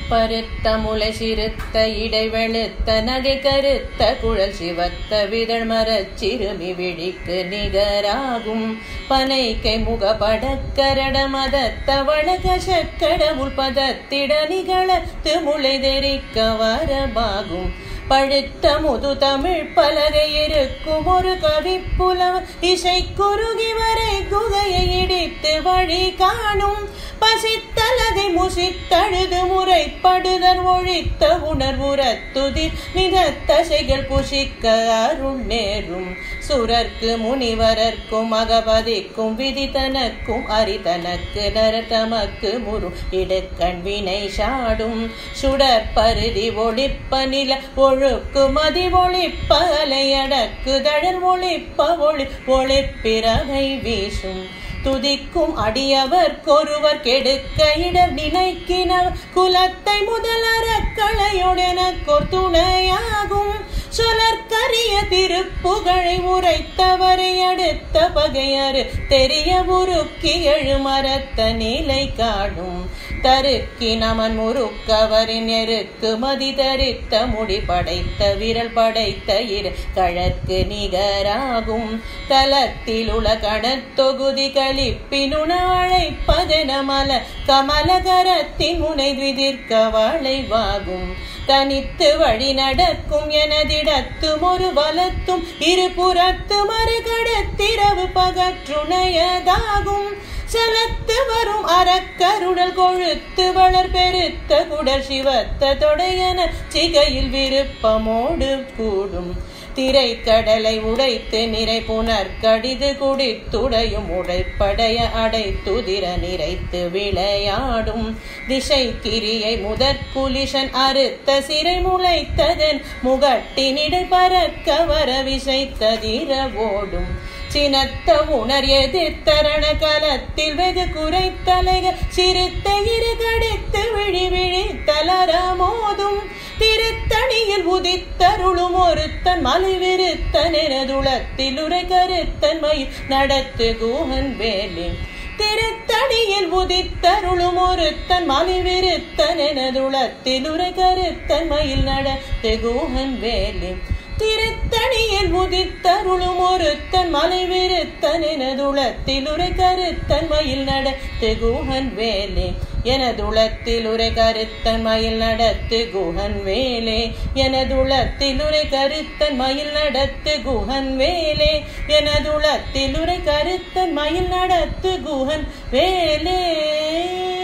பருத்த முளை சிறுத்த இடைவெளுத்த நகை கருத்த குழல் சிவத்த விதழ் மரச் சிறுமி விழிக்கு நிகராகும் பனைக்கை முகப்படக்கரட மதத்த வழக சக்கடமுள் பதத்திட நிகழத்து முளை தெரிக்க வரபாகும் பழுத்த முது தமிழ் பலகை இருக்கும் ஒரு கவிப்புலவ இசை குறுகி வரை குகையை இடித்து வழி காணும் பசித்தலதை முசித்தழுது முறைப்படுதர் ஒழித்த உணர்வுறத்துதிர் நிறத்தசைகள் புசிக்க அருள் நேரும் சுரர்க்கு முனிவரர்க்கும் அகபதிக்கும் விதிதனக்கும் அரிதனக்கு நரதமக்கு முரு இடுக்கண் வினை சாடும் சுடர் பருதி ஒளிப்ப நில ஒழுக்கு மதி ஒளிப்ப அலையடக்கு தழல் ஒளிப்ப ஒளி ஒளிப்பிறகை வீசும் துதிக்கும் அடியவர் கொருவர் கெடுக்க இடர் நினைக்கினவர் குலத்தை முதலற களையுடனக்கொர் துணையாகும் சொலற்கரிய திருப்புகழை உரைத்தவரை அடுத்த பகையறு தெரிய உருக்கி எழுமரத்த நிலை காணும் தருக்கி நமன் முறுக்கவரின் எருக்கு மதி தரித்த முடி படைத்த விரல் படைத்த இரு கழற்கு நிகராகும் தலத்தில் உல கணத்தொகுதி கழிப்பினுண அழைப்பதென மல கமலகரத்தின் முனை விதிர்க்க வளைவாகும் தனித்து வழி நடக்கும் எனதிடத்தும் ஒரு வலத்தும் இருபுறத்து மறுகடத்திரவு பகற்றுணையதாகும் செலத்து வரும் அறக்கருடல் கொழுத்து வளர் பெருத்த குடர் சிவத்த தொடையன சிகையில் விருப்பமோடு கூடும் திரைக்கடலை உடைத்து நிறை புனர் கடிது குடித்துடையும் உடைப்படைய அடைத்துதிர நிறைத்து விளையாடும் திசை கிரியை முதற் குலிஷன் அறுத்த சிறை முளைத்ததன் முகட்டினிடை பறக்க வர விசைத்ததிர ஓடும் சினத்த உணர் எதிர்த்தரண கலத்தில் வெகு குறைத்தலைக சிறுத்த இரு கடித்து விழி விழி தளர மோதும் திருத்தணியில் உதித்தருளும் ஒருத்தன் மலை விருத்தன் எனதுளத்தில் உரை கருத்தன் மயில் நடத்து கூகன் வேலி திருத்தணியில் உதித்தருளும் ஒருத்தன் மலை விருத்தன் எனதுளத்தில் உரை கருத்தன் மயில் நடத்து கூகன் வேலி திருத்தணியில் உதித்தருளும் ஒருத்தன் மலை விருத்தன் எனதுளத்தில் உரை கருத்தன் மயில் நடத்து குஹன் வேலே எனதுளத்தில் உரை கருத்தன் மயில் நடத்து குஹன் வேலே எனதுளத்தில் உரை கருத்தன் மயில் நடத்து குஹன் வேலே எனதுளத்தில் உரை கருத்தன் மயில் நடத்து குஹன் வேலே